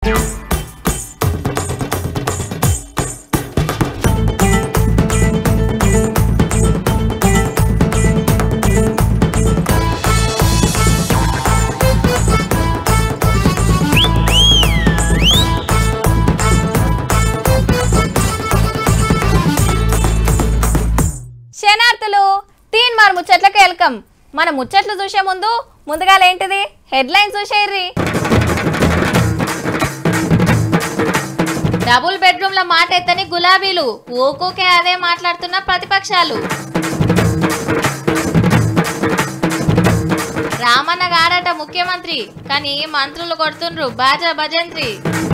శనార్థులు తీన్ మార్ ముచ్చట్లకి వెల్కమ్ మన ముచ్చట్లు చూసే ముందు ముందుగా ఏంటిది హెడ్లైన్ చూసేర్రి డబుల్ బెడ్రూమ్ల మాట ఎత్తని గులాబీలు ఊకూకే అదే మాట్లాడుతున్న ప్రతిపక్షాలు రామన్న గారట ముఖ్యమంత్రి కానీ మంత్రులు కొడుతుండ్రు బాజా భజంత్రి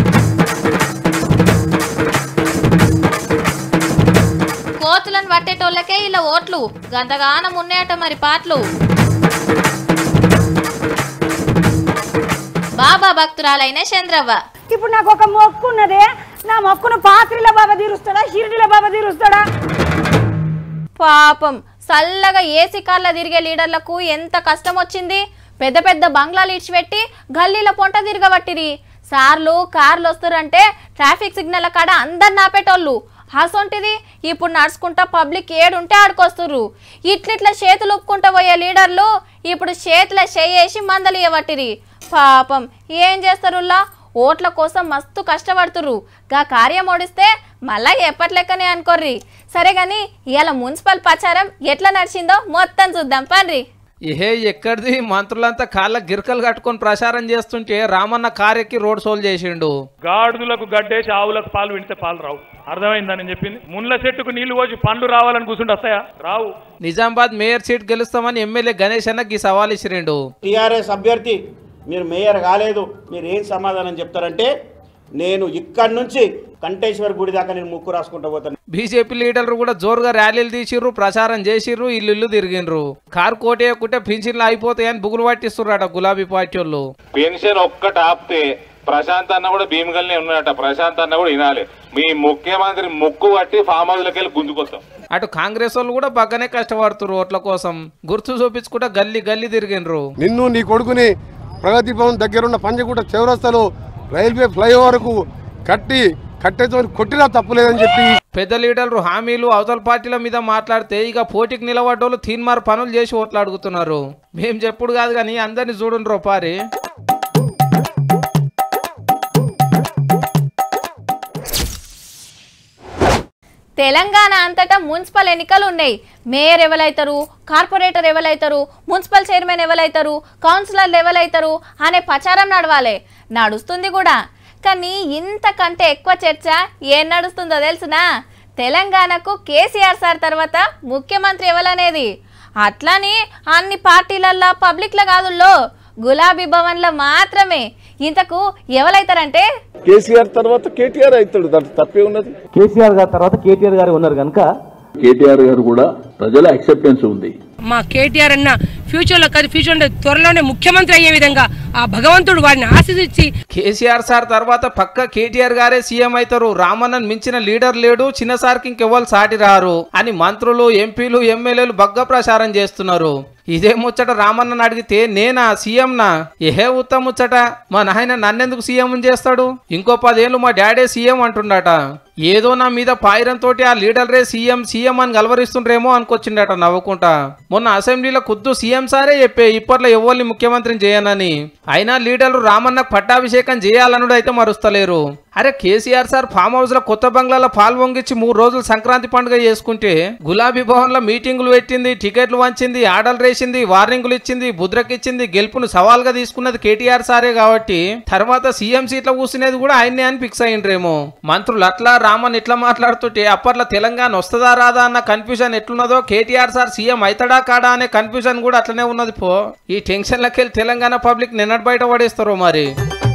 కోతులను పట్టేటోళ్ళకే ఇలా ఓట్లు గంతగానం ఉన్నాయట మరి పాటలు బాబా భక్తురాలైన చంద్రవ్వ ఇప్పుడు నాకు ఒక మొక్కు ఉన్నదే నా మొక్కును పాత్రిల బాబా తీరుస్తాడా షిరిడిల బాబా తీరుస్తాడా పాపం చల్లగా ఏసీ కార్ల తిరిగే లీడర్లకు ఎంత కష్టం వచ్చింది పెద్ద పెద్ద బంగ్లాలు ఇడిచిపెట్టి గల్లీల పొంట తిరగబట్టిరి సార్లు కార్లు వస్తారంటే ట్రాఫిక్ సిగ్నల్ కాడ అందరు నాపేటోళ్ళు అసొంటిది ఇప్పుడు నడుచుకుంటా పబ్లిక్ ఏడుంటే ఆడుకొస్తుర్రు ఇట్లిట్లా చేతులు ఒప్పుకుంటా పోయే లీడర్లు ఇప్పుడు చేతుల చేయేసి మందలు ఇవ్వబట్టిరి పాపం ఏం చేస్తారుల్లా ఓట్ల కోసం మస్తు కష్టపడుతుర్రు గా కార్యం ఓడిస్తే మళ్ళా ఎప్పట్లెక్కనే అనుకోర్రి సరే గాని ఇవాళ మున్సిపల్ ప్రచారం ఎట్లా నడిచిందో మొత్తం చూద్దాం పండ్రి ఇహే ఎక్కడిది మంత్రులంతా కాళ్ళ గిరకలు కట్టుకొని ప్రచారం చేస్తుంటే రామన్న కారెక్కి రోడ్ షోలు చేసిండు గాడిదలకు గడ్డేసి ఆవులకు పాలు వింటే పాలు రావు అర్థమైందా నేను చెప్పింది ముళ్ళ చెట్టుకు నీళ్లు పోసి పండ్లు రావాలని కూర్చుంటే వస్తాయా రావు నిజామాబాద్ మేయర్ సీట్ గెలుస్తామని ఎమ్మెల్యే గణేష్ అన్నకి ఈ సవాల్ ఇచ్చిరిండు టీఆర్ఎస్ అభ్యర్థి మీరు మేయర్ కాలేదు మీరు ఏం సమాధానం చెప్తారంటే నేను ఇక్కడి నుంచి కంటేశ్వర్ గుడి దాకా నేను ముక్కు రాసుకుంటూ పోతాను బీజేపీ లీడర్లు కూడా జోరుగా ర్యాలీలు తీసిర్రు ప్రచారం చేసిర్రు ఇల్లు ఇల్లు తిరిగిండ్రు కారు కోటేయకుంటే పింఛన్లు అయిపోతాయని బుగులు పట్టిస్తుర్రట గులాబీ పార్టీ వాళ్ళు పెన్షన్ ఒక్కటి ఆపితే ప్రశాంత్ అన్న కూడా భీమగల్నే ఉన్నాడట ప్రశాంత్ అన్న కూడా వినాలి మీ ముఖ్యమంత్రి ముక్కు పట్టి ఫామ్ హౌస్లోకి వెళ్ళి గుంజుకొస్తాం అటు కాంగ్రెస్ వాళ్ళు కూడా బాగానే కష్టపడుతుర్రు ఓట్ల కోసం గుర్తు చూపించుకుంటా గల్లీ గల్లీ తిరిగిండ్రు నిన్ను నీ కొడుకుని ప్రగతి భవన్ దగ్గరున్న పంజగుట్ట చౌరస్తలో రైల్వే ఫ్లైఓవర్కు కట్టి కట్టేతో కొట్టినా తప్పులేదని చెప్పి పెద్ద లీడర్లు హామీలు అవతల పార్టీల మీద మాట్లాడితే ఇక పోటీకి నిలబడ్డోళ్ళు తీన్మార్ పనులు చేసి ఓట్లు అడుగుతున్నారు మేం చెప్పుడు కాదు కానీ అందరిని చూడండి పారి తెలంగాణ అంతటా మున్సిపల్ ఎన్నికలు ఉన్నాయి మేయర్ ఎవరైతారు కార్పొరేటర్ ఎవరైతారు మున్సిపల్ చైర్మన్ ఎవరైతారు కౌన్సిలర్లు ఎవరైతారు అనే ప్రచారం నడవాలి నడుస్తుంది కూడా కానీ ఇంతకంటే ఎక్కువ చర్చ ఏం నడుస్తుందో తెలుసునా తెలంగాణకు కేసీఆర్ సార్ తర్వాత ముఖ్యమంత్రి ఎవరనేది అట్లని అన్ని పార్టీలల్లో పబ్లిక్ల కాదుల్లో గులాబీ భవన్లో మాత్రమే ఇంతకు ఎవరైతారంటే కేసీఆర్ తర్వాత కేటీఆర్ అవుతాడు దాంట్లో తప్పే ఉన్నది కేసీఆర్ గారి తర్వాత కేటీఆర్ గారు ఉన్నారు కనుక కేటీఆర్ గారు కూడా ప్రజల యాక్సెప్టెన్స్ ఉంది మా కేటీఆర్ అన్న ఫ్యూచర్ లో కాదు ఫ్యూచర్ లో త్వరలోనే ముఖ్యమంత్రి అయ్యే విధంగా ఆ భగవంతుడు వారిని ఆశీర్వదించి కేసీఆర్ సార్ తర్వాత పక్క కేటీఆర్ గారే సీఎం అవుతారు రామన్నన్ మించిన లీడర్ లేడు చిన్న సార్కి ఇంకెవ్వరు సాటి రారు అని మంత్రులు ఎంపీలు ఎమ్మెల్యేలు బగ్గ ప్రచారం చేస్తున్నారు ఇదే ముచ్చట రామన్నని అడిగితే నేనా సీఎంనా ఏహే ఉత్త ముచ్చట మా నాయన నన్నెందుకు సీఎం చేస్తాడు ఇంకో పదేళ్ళు మా డాడే సీఎం అంటుండట ఏదో నా మీద పాయిరంతో ఆ లీడర్రే సీఎం సీఎం అని గలవరిస్తుండ్రేమో అనుకొచ్చిండట నవ్వుకుంటా మొన్న అసెంబ్లీలో ఖుద్దు సీఎం సారే చెప్పే ఇప్పట్లో ఎవరిని ముఖ్యమంత్రిని చేయనని అయినా లీడర్లు రామన్నకు పట్టాభిషేకం చేయాలనుడు అయితే మరుస్తలేరు అరే కేసీఆర్ సార్ ఫామ్ హౌస్ లో కొత్త బంగ్లాలో పాల్పొంగిచ్చి మూడు రోజులు సంక్రాంతి పండుగ చేసుకుంటే గులాబీ భవన్ లో మీటింగులు పెట్టింది టికెట్లు వంచింది ఆర్డర్లు వేసింది వార్నింగులు ఇచ్చింది బుద్రకిచ్చింది గెలుపును సవాల్గా తీసుకున్నది కేటీఆర్ సారే కాబట్టి తర్వాత సీఎం సీట్లో కూర్చునేది కూడా ఆయన్నే అని ఫిక్స్ అయ్యిండ్రేమో మంత్రులు అట్లా రామన్ ఇట్లా మాట్లాడుతుంటే అప్పట్లో తెలంగాణ వస్తుందా రాదా అన్న కన్ఫ్యూజన్ ఎట్లున్నదో కేటీఆర్ సార్ సీఎం అవుతాడా కాడా అనే కన్ఫ్యూజన్ కూడా అట్లనే ఉన్నది పో ఈ టెన్షన్లకి వెళ్ళి తెలంగాణ పబ్లిక్ నిన్నటి బయట పడేస్తారో మరి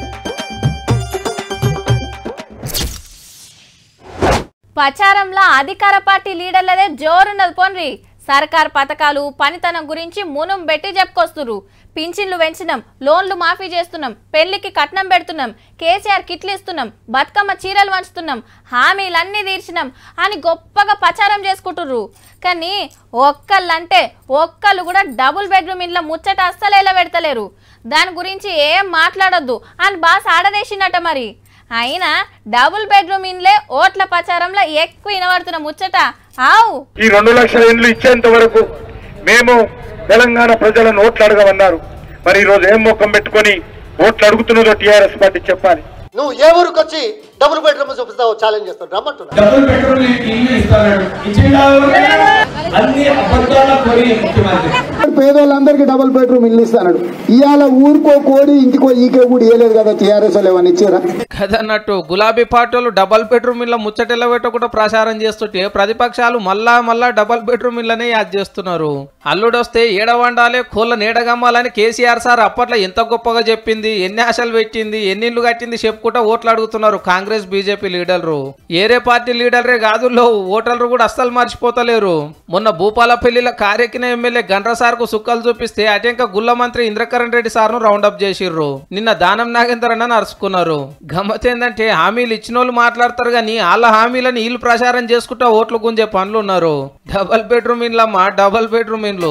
ప్రచారంలో అధికార పార్టీ లీడర్లదే జోరున్నది పోన్రి సర్కార్ పథకాలు పనితనం గురించి మునం పెట్టి చెప్పుకొస్తురు పింఛన్లు పెంచినాం లోన్లు మాఫీ చేస్తున్నాం పెళ్లికి కట్నం పెడుతున్నాం కేసీఆర్ కిట్లు ఇస్తున్నాం బతుకమ్మ చీరలు వంచుతున్నాం హామీలన్నీ తీర్చినాం అని గొప్పగా ప్రచారం చేసుకుంటుర్రు కానీ ఒక్కళ్ళంటే ఒక్కళ్ళు కూడా డబుల్ బెడ్రూమ్ ఇంట్లో ముచ్చట అస్సలు ఎలా పెడతలేరు దాని గురించి ఏం మాట్లాడొద్దు అని బాస్ ఆడదేసిండట మరి అయినా డబుల్ బెడ్రూమ్ ఇండ్లే ఓట్ల ప్రచారంలో ఎక్కువ వినబడుతున్న ముచ్చట ఆవు ఈ రెండు లక్షల ఇండ్లు ఇచ్చేంత వరకు మేము తెలంగాణ ప్రజలను ఓట్లు అడగమన్నారు మరి ఈ రోజు ఏం ముఖం పెట్టుకొని ఓట్లు అడుగుతున్నదో టీఆర్ఎస్ పార్టీ చెప్పాలి నువ్వు ఏ ఊరికి వచ్చి డబుల్ బెడ్రూమ్ చూపిస్తావు ఛాలెంజ్ చేస్తావు రమ్మంటున్నా డబుల్ బెడ్రూమ్ ఇల్లు ఇస్తాడు ఇచ్చిండా అన్ని అబద్ధాల కోరి ముఖ్యమంత్రి పేదోళ్ళందరికీ డబుల్ బెడ్రూమ్ ఇల్లు ఇస్తాడు ఇవాళ ఊరికో కోడి ఇంటికో ఈకే కూడా ఇవ్వలేదు కదా టీఆర్ఎస్ వాళ్ళు ఏమన్నా ఇచ్చారా కదన్నట్టు గులాబీ పార్టీలు డబల్ బెడ్రూమ్ ఇళ్ళ ముచ్చటెల్ల పెట్టకుండా ప్రచారం చేస్తుంటే ప్రతిపక్షాలు మళ్ళా మళ్ళా డబల్ బెడ్రూమ్ ఇళ్ళనే యాద్ చేస్తున్నారు అల్లుడొస్తే ఏడ వండాలి కోళ్ళ నీడగమ్మాలని కేసీఆర్ సార్ అప్పట్లో ఎంత గొప్పగా చెప్పింది ఎన్ని ఆశలు పెట్టింది ఎన్ని ఇల్లు కట్టింది చెప్పుకుంటా ఓట్లు అడుగుతున్నారు కాంగ్రెస్ బీజేపీ లీడర్లు ఏరే పార్టీ లీడర్లే కాదు లో ఓటర్లు కూడా అస్సలు మర్చిపోతలేరు మొన్న భూపాలపల్లిలో కారెక్కిన ఎమ్మెల్యే గండ్ర సార్కు సుక్కలు చూపిస్తే అటెంక గుల్ల మంత్రి ఇంద్రకరణ్ రెడ్డి సార్ను రౌండప్ చేసిర్రు నిన్న దానం నాగేందర్ అన్న నరుచుకున్నారు గమ్మత్ ఏంటంటే హామీలు ఇచ్చిన వాళ్ళు మాట్లాడతారు కానీ వాళ్ళ హామీలని వీళ్ళు ప్రచారం చేసుకుంటా ఓట్లు గుంజే పనులు ఉన్నారు డబల్ బెడ్రూమ్ ఇండ్లమ్మా డబల్ బెడ్రూమ్ ఇండ్లు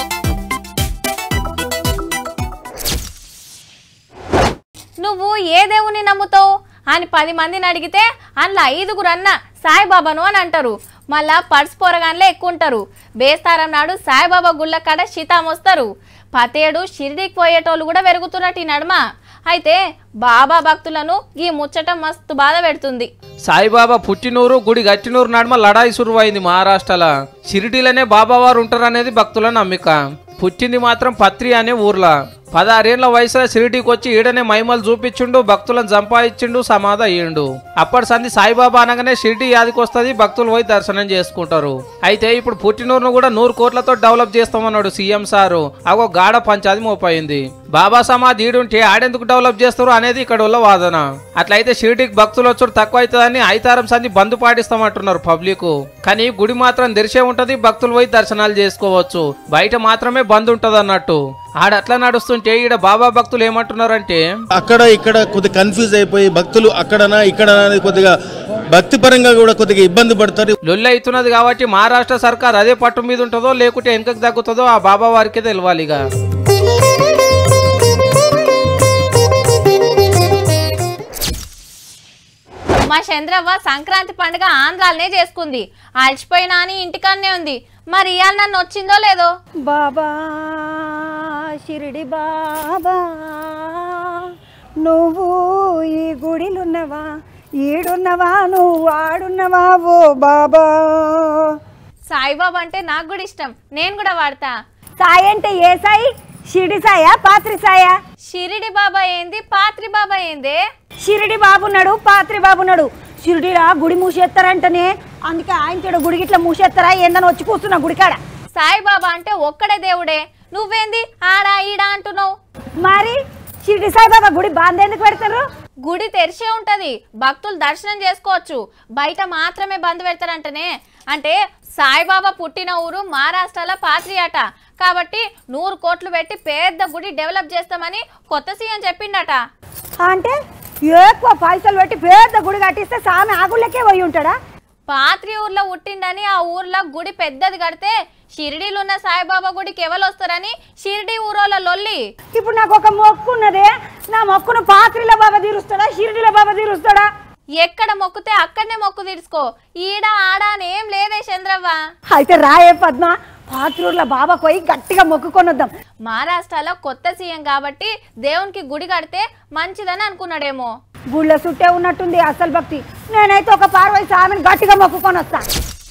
నువ్వు ఏ దేవుని నమ్ముతావు అని పది మందిని అడిగితే అందులో ఐదుగురు అన్న సాయిబాబాను అని అంటారు మళ్ళా పర్స్ పోరగాన్లే ఎక్కువ ఉంటారు బేస్తారం నాడు సాయిబాబా గుళ్ళ కాడ శీతాం వస్తారు పతేడు షిరిడికి పోయేటోళ్ళు కూడా పెరుగుతున్నట్టు ఈ నడుమ అయితే బాబా భక్తులను ఈ ముచ్చట మస్తు బాధ పెడుతుంది సాయిబాబా పుట్టినూరు గుడి గట్టినూరు నడుమ లడాయి సురువైంది మహారాష్ట్రలో షిరిడీలోనే బాబావారు ఉంటారనేది భక్తుల నమ్మిక పుట్టింది మాత్రం పత్రి అనే ఊర్లో పదహారేళ్ల వయసులో షిరిడీకి వచ్చి ఈడనే మైమలు చూపించిండు భక్తులను సంపాదించిండు సమాధి అయ్యిండు అప్పటి సంది సాయిబాబా అనగానే షిరిడి యాదికి వస్తుంది భక్తులు పోయి దర్శనం చేసుకుంటారు అయితే ఇప్పుడు పుట్టినూరును కూడా నూరు కోట్లతో డెవలప్ చేస్తామన్నాడు సీఎం సారు అగో గాఢ పంచాది మోపైంది బాబా సమాధి ఈడుంటే ఆడెందుకు డెవలప్ చేస్తారు అనేది ఇక్కడ ఉన్న వాదన అట్లయితే షిరిడికి భక్తులు వచ్చుడు తక్కువ అవుతుందని ఐతారం సంది బంద్ పాటిస్తామంటున్నారు పబ్లిక్ కానీ గుడి మాత్రం తెరిచే ఉంటది భక్తులు పోయి దర్శనాలు చేసుకోవచ్చు బయట మాత్రమే బంద్ ఉంటది అన్నట్టు ఆడ అట్లా నడుస్తుంటే ఈడ బాబా భక్తులు ఏమంటున్నారంటే అక్కడ ఇక్కడ కొద్దిగా కన్ఫ్యూజ్ అయిపోయి భక్తులు అక్కడనా ఇక్కడనా అనేది కొద్దిగా భక్తి పరంగా కూడా కొద్దిగా ఇబ్బంది పడతారు లొల్లి అవుతున్నది కాబట్టి మహారాష్ట్ర సర్కార్ అదే పట్టు మీద ఉంటుందో లేకుంటే వెనకకు తగ్గుతుందో ఆ బాబా వారికే తెలియాలిగా మా చంద్రవ్వ సంక్రాంతి పండుగ ఆంధ్రాలనే చేసుకుంది అలసిపోయినా అని ఇంటికాన్నే ఉంది మరి ఇవాళ నన్ను వచ్చిందో లేదో బాబా షిరిడి బాబా నువ్వు ఈ గుడిలున్నవా ఈడున్నవా నువ్వు ఆడున్నవా ఓ బాబా సాయిబాబా అంటే నాకు కూడా ఇష్టం నేను కూడా వాడతా సాయి అంటే ఏ సాయి షిరిడి సాయా పాత్రి సాయా షిరిడి బాబా ఏంది పాత్రి బాబా ఏంది షిరిడి బాబున్నాడు పాత్రి బాబున్నాడు షిరిడిలా గుడి మూసేస్తారంటనే అందుకే ఆయన చెడు గుడికి ఇట్లా మూసేస్తారా ఏందని వచ్చి కూర్చున్నా గుడికాడ సాయిబాబా అంటే ఒక్కడే దేవుడే నువ్వేంది ఆడా ఈడా అంటున్నావు మరి షిరిడి సాయిబాబా గుడి బాంద ఎందుకు పెడతారు గుడి తెరిచే ఉంటది భక్తులు దర్శనం చేసుకోవచ్చు బయట మాత్రమే బంద్ పెడతారంటనే అంటే సాయిబాబా పుట్టిన ఊరు మహారాష్ట్రలో పాత్రి అట కాబట్టి నూరు కోట్లు పెట్టి పెద్ద గుడి డెవలప్ చేస్తామని కొత్త సీఎం చెప్పిండట అంటే ఎక్కువ పైసలు పెట్టి పెద్ద గుడి కట్టిస్తే సామె ఆగుళ్ళకే పోయి ఉంటాడా పాత్రి ఊర్లో పుట్టిండని ఆ ఊర్లో గుడి పెద్దది కడితే షిరిడీలో ఉన్న సాయిబాబా గుడికి ఎవరు వస్తారని షిరిడి ఊరోళ్ళ లొల్లి ఇప్పుడు నాకు ఒక మొక్కు ఉన్నదే నా మొక్కును పాత్రిల బాబా తీరుస్తాడా షిరిడిల బాబా తీరుస్తాడా ఎక్కడ మొక్కుతే అక్కడనే మొక్కు తీర్చుకో ఈడ ఆడ అని ఏం లేదే చంద్రవ్వ అయితే రాయే పద్మ పాత్రూర్ల బాబా పోయి గట్టిగా మొక్కుకొని వద్దాం మహారాష్ట్రలో కొత్త సీఎం కాబట్టి దేవునికి గుడి కడితే మంచిదని అనుకున్నాడేమో గుళ్ళ చుట్టే ఉన్నట్టుంది అసలు భక్తి నేనైతే ఒక పార్వై సామెను గట్టిగా మొక్కుకొని వస్తా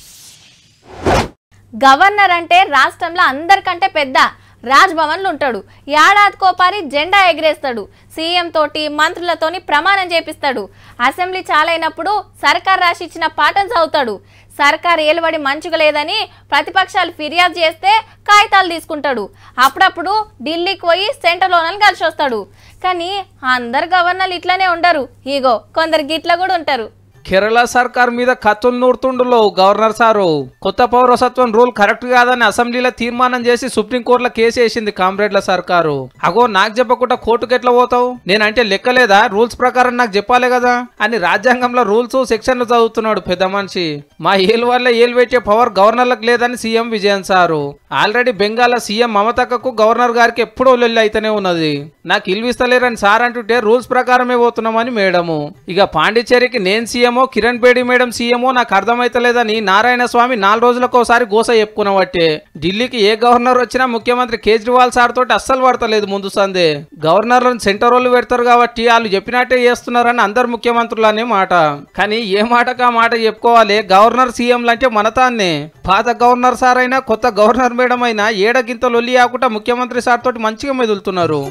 గవర్నర్ అంటే రాష్ట్రంలో అందరికంటే పెద్ద రాజ్ భవన్లు ఉంటాడు ఏడాదికోపారి జెండా ఎగిరేస్తాడు సీఎం తోటి మంత్రులతోని ప్రమాణం చేపిస్తాడు అసెంబ్లీ చాలైనప్పుడు సర్కార్ రాసి ఇచ్చిన పాఠం చదువుతాడు సర్కార్ ఏలుబడి మంచిగా లేదని ప్రతిపక్షాలు ఫిర్యాదు చేస్తే కాగితాలు తీసుకుంటాడు అప్పుడప్పుడు ఢిల్లీకి పోయి సెంట్రల్ ఓనర్ని కలిసి వస్తాడు కానీ అందరు గవర్నర్లు ఇట్లనే ఉండరు ఇగో కొందరు గిట్ల కూడా ఉంటారు కేరళ సర్కార్ మీద కత్తులు నూరుతుండులో గవర్నర్ సారు కొత్త పౌరసత్వం రూల్ కరెక్ట్ కాదని అసెంబ్లీలో తీర్మానం చేసి సుప్రీంకోర్టులో కేసు వేసింది కామ్రేడ్ల సర్కారు అగో నాకు చెప్పకుండా కోర్టుకు ఎట్లా పోతావు నేనంటే లెక్కలేదా రూల్స్ ప్రకారం నాకు చెప్పాలి కదా అని రాజ్యాంగంలో రూల్స్ సెక్షన్లు చదువుతున్నాడు పెద్ద మనిషి మా ఏలు వల్ల ఏలు పెట్టే పవర్ గవర్నర్లకు లేదని CM Vijayan sir already Bengal CM మమతకు గవర్నర్ గారికి ఎప్పుడో లొల్లి అయితేనే ఉన్నది నాకు ఇల్విస్తలేరని సార్ అంటుంటే రూల్స్ ప్రకారమే పోతున్నామని మేడము ఇక పాండిచ్చేరికి నేను సీఎమో కిరణ్ బేడి మేడం సీఎమో నాకు అర్థమైతలేదని నారాయణ స్వామి నాలుగు రోజులకు ఒకసారి గోస చెప్పుకున్నవట్టే ఢిల్లీకి ఏ గవర్నర్ వచ్చినా ముఖ్యమంత్రి కేజ్రీవాల్ సార్ తోటి అస్సలు పడతలేదు ముందు సందే గవర్నర్లను సెంటర్ వాళ్ళు పెడతారు కాబట్టి వాళ్ళు చెప్పినట్టే చేస్తున్నారని అందరు ముఖ్యమంత్రులు అనే మాట కానీ ఏ మాటకు ఆ మాట చెప్పుకోవాలి గవర్నర్ సీఎంలు అంటే మనతాన్నే పాత గవర్నర్ సార్ అయినా కొత్త గవర్నర్ మేడం అయినా ఏడగింత లొల్లి ఆకుండా ముఖ్యమంత్రి సార్ తోటి మంచిగా మెదులుతున్నారు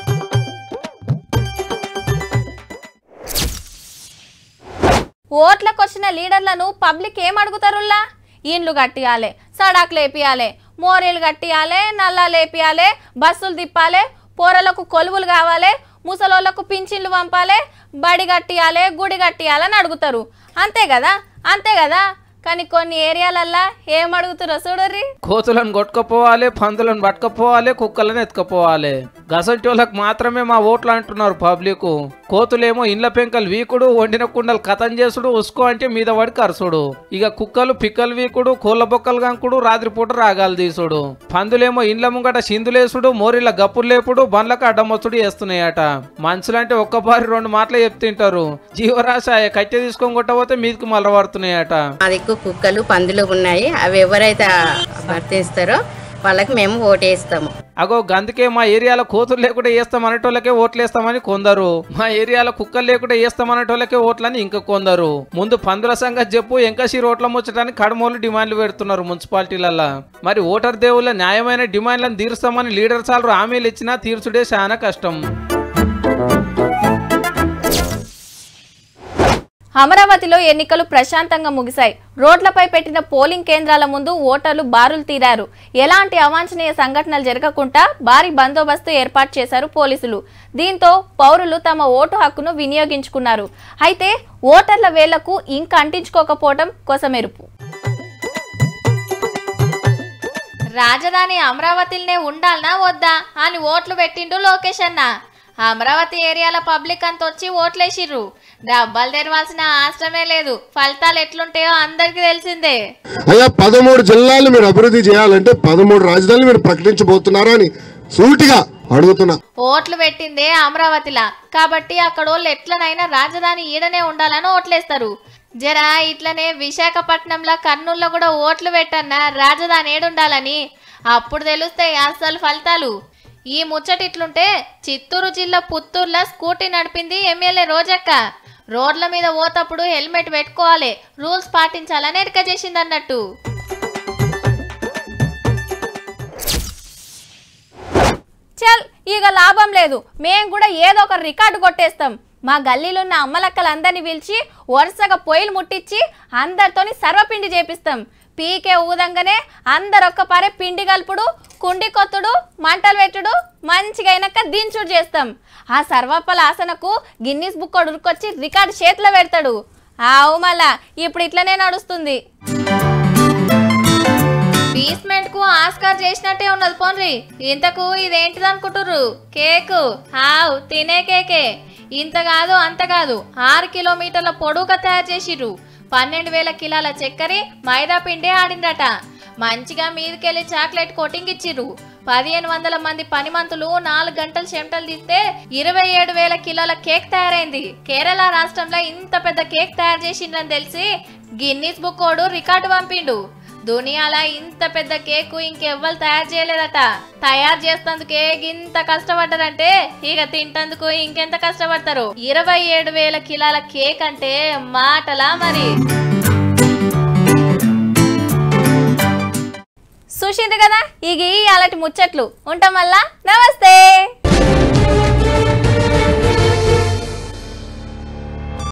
ఓట్లకు వచ్చిన లీడర్లను పబ్లిక్ ఏం అడుగుతారుల్లా ఇండ్లు కట్టియాలి సడాకులు వేపియాలి మోరీలు కట్టియాలి నల్లాలు వేపియాలి బస్సులు తిప్పాలి పోరలకు కొలువులు కావాలి ముసలోళ్ళకు పింఛన్లు పంపాలి బడి కట్టియాలి గుడి కట్టియాలని అడుగుతారు అంతే కదా అంతే కదా కానీ కొన్ని ఏరియాలల్లా ఏం అడుగుతారో చూడర్రి కోతులను కొట్టుకపోవాలి పందులను పట్టుకపోవాలి కుక్కలను ఎత్తుకపోవాలి గసంటోళ్ళకి మాత్రమే మా ఓట్లు అంటున్నారు పబ్లిక్ కోతులేమో ఇండ్ల పెంకలు వీకుడు వండిన కుండలు కథం చేసుడు ఉసుకో అంటే మీద పడి కరసుడు ఇక కుక్కలు పిక్కలు వీకుడు కోళ్ళ బొక్కలు గంకుడు రాత్రిపూట రాగాలు తీసుడు పందులేమో ఇండ్ల ముంగట సిందులేసుడు మోరిల గప్పులు లేపుడు బండ్లకు అడ్డమొచ్చుడు వేస్తున్నాయట మనుషులంటే ఒక్కపారి రెండు మాటలు చెప్తుంటారు జీవరాశి కట్టె తీసుకొని కొట్టబోతే మీదకి మళ్ళీ పడుతున్నాయట మా దిక్కు కుక్కలు పందులు ఉన్నాయి అవి ఎవరైతే వర్తిస్తారో వాళ్ళకి మేము ఓటేస్తాము అగో గందుకే మా ఏరియాలో కోతులు లేకుండా వేస్తాం అనేటోళ్ళకే ఓట్లు వేస్తామని కొందరు మా ఏరియాలో కుక్కలు లేకుండా వేస్తాం అనేటోళ్ళకే ఓట్లని ఇంకా కొందరు ముందు పందుల సంగతి చెప్పు ఎంకసి రోడ్ల ముచ్చటానికి కడమోలు డిమాండ్లు పెడుతున్నారు మున్సిపాలిటీలల్లో మరి ఓటర్ దేవుళ్ళ న్యాయమైన డిమాండ్లను తీరుస్తామని లీడర్ సార్లు హామీలు ఇచ్చినా తీర్చుడే చాలా కష్టం అమరావతిలో ఎన్నికలు ప్రశాంతంగా ముగిశాయి రోడ్లపై పెట్టిన పోలింగ్ కేంద్రాల ముందు ఓటర్లు బారులు తీరారు ఎలాంటి అవాంఛనీయ సంఘటనలు జరగకుండా భారీ బందోబస్తు ఏర్పాటు చేశారు పోలీసులు దీంతో పౌరులు తమ ఓటు హక్కును వినియోగించుకున్నారు అయితే ఓటర్ల వేళ్లకు ఇంక అంటించుకోకపోవడం కొసమెరుపు రాజధాని అమరావతిలోనే ఉండాలనా వద్దా అని ఓట్లు పెట్టిండు లోకేష్ అన్న అమరావతి ఏరియాల పబ్లిక్ అంత వచ్చి ఓట్లేసిర్రు డబ్బాలు తెరవాల్సిన అవసరమే లేదు ఫలితాలు ఎట్లుంటాయో అందరికీ తెలిసిందే అయ్యా పదమూడు జిల్లాలు మీరు అభివృద్ధి చేయాలంటే పదమూడు రాజధానులు మీరు ప్రకటించబోతున్నారా అని సూటిగా అడుగుతున్నా ఓట్లు పెట్టిందే అమరావతిలా కాబట్టి అక్కడోళ్ళు ఎట్లనైనా రాజధాని ఈడనే ఉండాలని ఓట్లేస్తారు జరా ఇట్లనే విశాఖపట్నంలో కర్నూలులో కూడా ఓట్లు పెట్టన్నా రాజధాని ఏడుండాలని అప్పుడు తెలుస్తాయి అసలు ఫలితాలు ఈ ముచ్చట ఇట్లుంటే చిత్తూరు జిల్లా పుత్తూరులో స్కూటీ నడిపింది ఎమ్మెల్యే రోజక్క రోడ్ల మీద పోతప్పుడు హెల్మెట్ పెట్టుకోవాలి రూల్స్ పాటించాలని ఎడక చేసింది అన్నట్టు చల్ ఇక లాభం లేదు మేము కూడా ఏదో ఒక రికార్డు కొట్టేస్తాం మా గల్లీలో ఉన్న అమ్మలక్కలందరినీ పిలిచి వరుసగా పొయ్యిలు ముట్టించి అందరితోని సర్వపిండి చేపిస్తాం పీకే ఊదంగానే అందరు ఒక్క పారే పిండి కలుపుడు కుండి కొత్తుడు మంటలు పెట్టుడు మంచిగా అయినాక దించుడు చేస్తాం ఆ సర్వప్పల ఆసనకు గిన్నీస్ బుక్ ఉరుకొచ్చి రికార్డు చేతిలో పెడతాడు ఆవు మళ్ళా ఇప్పుడు ఇట్లనే నడుస్తుంది బీస్మెంట్ కు ఆస్కార్ చేసినట్టే ఉన్నది పోన్రి ఇంతకు ఇదేంటిది అనుకుంటుర్రు కేకు హావ్ తినే కేకే ఇంత కాదు అంత కాదు ఆరు కిలోమీటర్ల పొడుగుగా తయారు చేసిర్రు పన్నెండు వేల కిలోల చక్కెర మైదా పిండి ఆడిందట మంచిగా మీదకెళ్ళి చాక్లెట్ కోటింగ్ ఇచ్చిర్రు పదిహేను వందల మంది పనిమంతులు నాలుగు గంటలు చెమటలు తీస్తే ఇరవై ఏడు వేల కిలోల కేక్ తయారైంది కేరళ రాష్ట్రంలో ఇంత పెద్ద కేక్ తయారు చేసిండ్రని తెలిసి గిన్నీస్ బుక్ ఓడు రికార్డు పంపిండు దునియాల ఇంత పెద్ద కేకు ఇంకెవ్వరు తయారు చేయలేదట తయారు చేస్తందుకే ఇంత కష్టపడ్డారంటే ఇక తింటందుకు ఇంకెంత కష్టపడతారు ఇరవై ఏడు వేల కిలోల కేక్ అంటే మాటలా మరి చూసింది కదా ఇగి అలాంటి ముచ్చట్లు ఉంటాం వల్ల నమస్తే